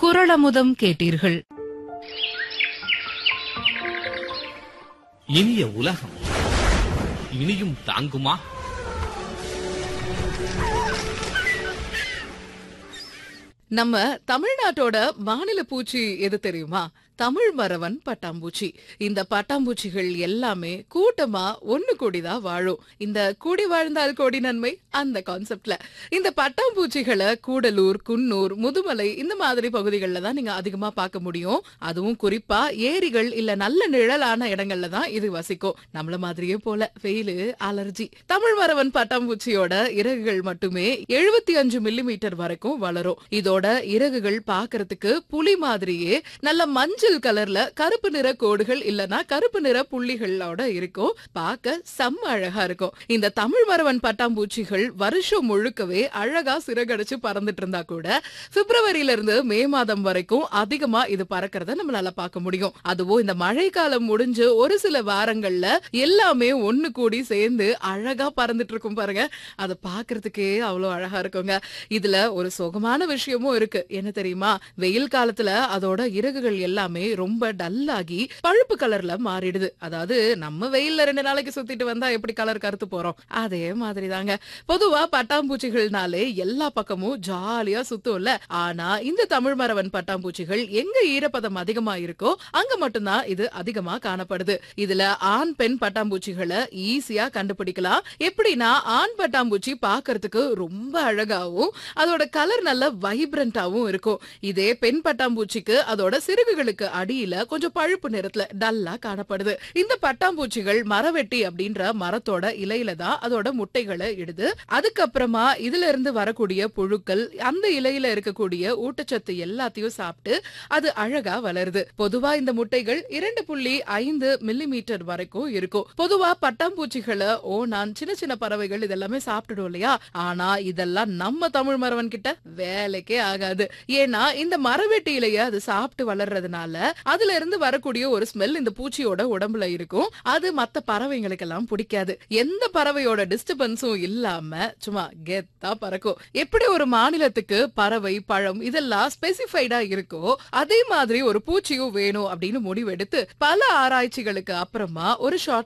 குரளமுதம் கேட்டீர்கள் இனிய உலகம் இனியும் தாங்குமா நம்ம தமிழ்நாட்டோட மாநில பூச்சி எது தெரியுமா தமிழ் மரவன் பட்டாம்பூச்சி இந்த பட்டாம்பூச்சிகள் எல்லாமே கூட்டமா ஒண்ணு கூடிதான் வாழும் இந்த கூடி வாழ்ந்தால் கோடி நன்மை அந்த கான்செப்ட்ல இந்த பட்டாம்பூச்சிகளை கூடலூர் குன்னூர் முதுமலை இந்த மாதிரி பகுதிகளில் தான் நீங்க அதிகமா பார்க்க முடியும் அதுவும் குறிப்பா ஏரிகள் இல்ல நல்ல நிழலான இடங்கள்ல தான் இது வசிக்கும் நம்மள மாதிரியே போல வெயிலு அலர்ஜி தமிழ் மரவன் பட்டாம்பூச்சியோட இறகுகள் மட்டுமே எழுபத்தி அஞ்சு மில்லிமீட்டர் வரைக்கும் வளரும் இதோட இறகுகள் பாக்குறதுக்கு புலி மாதிரியே நல்ல மஞ்சள் கலர்ல கருப்பு நிற கோடுகள் இல்லனா கருப்பு நிற புள்ளிகளோட இருக்கும் பார்க்க செம்ம அழகா இருக்கும் இந்த தமிழ் மரவன் பட்டாம்பூச்சிகள் வருஷம் முழுக்கவே அழகா சிறகடிச்சு பறந்துட்டு இருந்தா கூட பிப்ரவரியில இருந்து மே மாதம் வரைக்கும் அதிகமா இது பறக்கிறத நம்மளால பார்க்க முடியும் அதுவும் இந்த மழைக்காலம் முடிஞ்சு ஒரு சில வாரங்கள்ல எல்லாமே ஒண்ணு கூடி சேர்ந்து அழகா பறந்துட்டு இருக்கும் பாருங்க அதை பாக்குறதுக்கே அவ்வளவு அழகா இருக்குங்க இதுல ஒரு சுகமான விஷயமும் இருக்கு என்ன தெரியுமா வெயில் காலத்துல அதோட இறகுகள் எல்லாமே ரொம்ப டல்லாகி பழுப்பு கலர்ல மாறிடுது அதாவது நம்ம வெயில்ல ரெண்டு நாளைக்கு சுத்திட்டு வந்தா எப்படி கலர் கருத்து போறோம் அதே மாதிரி தாங்க பொதுவா பட்டாம்பூச்சிகள்னாலே எல்லா பக்கமும் ஜாலியா சுத்தும்ல ஆனா இந்த தமிழ் மரவன் பட்டாம்பூச்சிகள் எங்க ஈரப்பதம் அதிகமா இருக்கோ அங்க மட்டும்தான் இது அதிகமா காணப்படுது இதுல ஆண் பெண் பட்டாம்பூச்சிகளை ஈஸியா கண்டுபிடிக்கலாம் எப்படின்னா ஆண் பட்டாம்பூச்சி பார்க்கிறதுக்கு ரொம்ப அழகாவும் அதோட கலர் நல்ல வைப்ரண்டாவும் இருக்கும் இதே பெண் பட்டாம்பூச்சிக்கு அதோட சிறகுகளுக்கு அடியில கொஞ்சம் பழுப்பு நிறத்துல டல்லா காணப்படுது இந்த பட்டாம்பூச்சிகள் மரவெட்டி அப்படின்ற மரத்தோட இலையில தான் அதோட முட்டைகளை இடுது அதுக்கப்புறமா இதுல இருந்து வரக்கூடிய புழுக்கள் அந்த இலையில இருக்கக்கூடிய ஊட்டச்சத்து எல்லாத்தையும் சாப்பிட்டு அது அழகா வளருது பொதுவா இந்த முட்டைகள் இரண்டு புள்ளி ஐந்து மில்லிமீட்டர் வரைக்கும் இருக்கும் பொதுவா பட்டாம்பூச்சிகளை ஓனான் சின்ன சின்ன பறவைகள் இதெல்லாமே சாப்பிட்டுடும் இல்லையா ஆனா இதெல்லாம் நம்ம தமிழ் மரவன் கிட்ட வேலைக்கே ஆகாது ஏன்னா இந்த மரவெட்டி இலைய அது சாப்பிட்டு வளர்றதுனால அதுல இருந்து வரக்கூடிய ஒரு ஸ்மெல் இந்த பூச்சியோட உடம்புல இருக்கும் அது மத்த பறவைங்களுக்கெல்லாம் பிடிக்காது எந்த பறவையோட டிஸ்டர்பன்ஸும் இல்லாம சும்மா கெத்தா பறக்கும் எப்படி ஒரு மாநிலத்துக்கு பறவை பழம் இதெல்லாம் ஸ்பெசிஃபைடா இருக்கோ அதே மாதிரி ஒரு பூச்சியும் வேணும் அப்படின்னு முடிவெடுத்து பல ஆராய்ச்சிகளுக்கு அப்புறமா ஒரு ஷார்ட்